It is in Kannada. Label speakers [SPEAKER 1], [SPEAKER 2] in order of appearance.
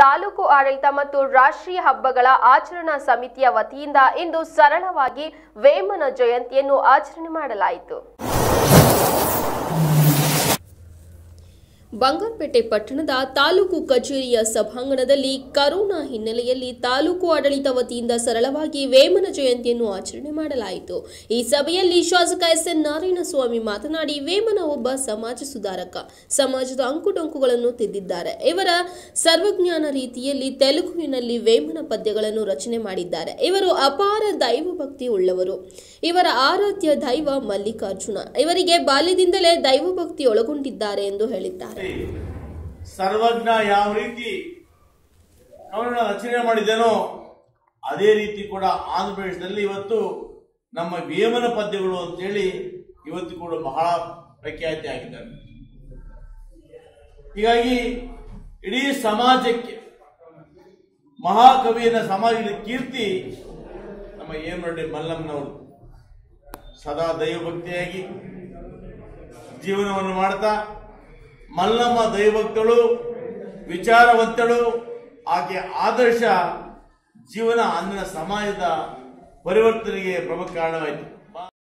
[SPEAKER 1] ತಾಲೂಕು ಆಡಳಿತ ಮತ್ತು ರಾಷ್ಟ್ರೀಯ ಹಬ್ಬಗಳ ಆಚರಣಾ ಸಮಿತಿಯ ವತಿಯಿಂದ ಇಂದು ಸರಳವಾಗಿ ವೇಮನ ಜಯಂತಿಯನ್ನು ಆಚರಣೆ ಮಾಡಲಾಯಿತು ಬಂಗಾರಪೇಟೆ ಪಟ್ಟಣದ ತಾಲೂಕು ಕಚೇರಿಯ ಸಭಾಂಗಣದಲ್ಲಿ ಕರೋನಾ ಹಿನ್ನೆಲೆಯಲ್ಲಿ ತಾಲೂಕು ಆಡಳಿತ ವತಿಯಿಂದ ಸರಳವಾಗಿ ವೇಮನ ಜಯಂತಿಯನ್ನು ಆಚರಣೆ ಮಾಡಲಾಯಿತು ಈ ಸಭೆಯಲ್ಲಿ ಶಾಸಕ ಎಸ್ ಎನ್ ನಾರಾಯಣಸ್ವಾಮಿ ಮಾತನಾಡಿ ವೇಮನ ಒಬ್ಬ ಸಮಾಜ ಸುಧಾರಕ ಸಮಾಜದ ಅಂಕುಡೊಂಕುಗಳನ್ನು ತಿದ್ದಿದ್ದಾರೆ ಇವರ ಸರ್ವಜ್ಞಾನ ರೀತಿಯಲ್ಲಿ ತೆಲುಗುವಿನಲ್ಲಿ ವೇಮನ ಪದ್ಯಗಳನ್ನು ರಚನೆ ಮಾಡಿದ್ದಾರೆ ಇವರು ಅಪಾರ ದೈವ ಭಕ್ತಿ ಉಳ್ಳವರು ಇವರ ಆರಾಧ್ಯ ದೈವ ಮಲ್ಲಿಕಾರ್ಜುನ ಇವರಿಗೆ ಬಾಲ್ಯದಿಂದಲೇ ದೈವ ಭಕ್ತಿ ಒಳಗೊಂಡಿದ್ದಾರೆ ಎಂದು ಹೇಳಿದ್ದಾರೆ
[SPEAKER 2] ಸರ್ವಜ್ಞ ಯಾವ ರೀತಿ ಅವನನ್ನ ರಚನೆ ಮಾಡಿದನೋ ಅದೇ ರೀತಿ ಕೂಡ ಆಂಧ್ರ ಪ್ರದೇಶದಲ್ಲಿ ಇವತ್ತು ನಮ್ಮ ವೇಮನ ಪದ್ಯಗಳು ಅಂತೇಳಿ ಇವತ್ತು ಕೂಡ ಬಹಳ ಪ್ರಖ್ಯಾತಿ ಆಗಿದ್ದಾರೆ ಹೀಗಾಗಿ ಇಡೀ ಸಮಾಜಕ್ಕೆ ಮಹಾಕವಿಯನ್ನ ಸಮಾಜದ ಕೀರ್ತಿ ನಮ್ಮ ಏಮರಡ್ಡಿ ಮಲ್ಲಮ್ಮನವರು ಸದಾ ದೈವಭಕ್ತಿಯಾಗಿ ಜೀವನವನ್ನು ಮಾಡ್ತಾ ಮಲ್ಲಮ್ಮ ದೈವಭಕ್ತಳು ವಿಚಾರವಂತಳು ಆಕೆ ಆದರ್ಶ ಜೀವನ ಅಂದಿನ ಸಮಾಜದ ಪರಿವರ್ತನೆಗೆ ಪ್ರಮುಖ ಕಾರಣವಾಯಿತು